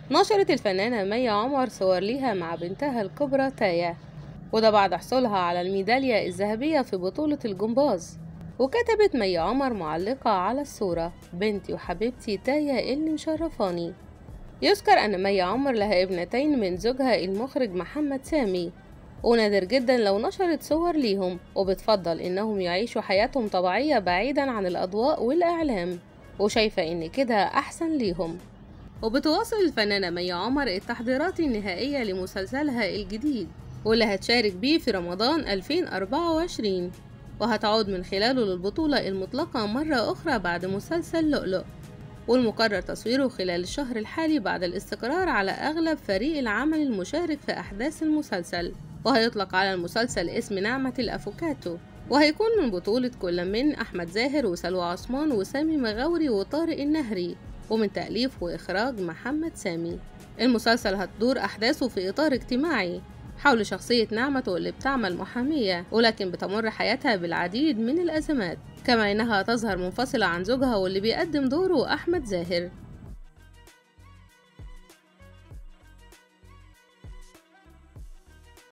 نشرت الفنانة مي عمر صور ليها مع بنتها الكبرى تايا وده بعد حصولها على الميدالية الذهبية في بطولة الجمباز وكتبت مي عمر معلقة على الصورة بنتي وحبيبتي تايا اللي مشرفاني يذكر أن مي عمر لها ابنتين من زوجها المخرج محمد سامي ونادر جدا لو نشرت صور ليهم وبتفضل إنهم يعيشوا حياتهم طبيعية بعيدا عن الأضواء والإعلام وشايفة إن كده أحسن ليهم وبتواصل الفنانة مي عمر التحضيرات النهائية لمسلسلها الجديد واللي هتشارك بيه في رمضان 2024 وهتعود من خلاله للبطولة المطلقة مرة أخرى بعد مسلسل لؤلؤ والمقرر تصويره خلال الشهر الحالي بعد الاستقرار على أغلب فريق العمل المشارك في أحداث المسلسل وهيطلق على المسلسل اسم نعمة الأفوكاتو وهيكون من بطولة كل من أحمد زاهر وسلوى عثمان وسامي مغاوري وطارق النهري ومن تأليف وإخراج محمد سامي المسلسل هتدور أحداثه في إطار اجتماعي حول شخصية نعمة اللي بتعمل محامية ولكن بتمر حياتها بالعديد من الأزمات كما إنها تظهر منفصلة عن زوجها واللي بيقدم دوره أحمد زاهر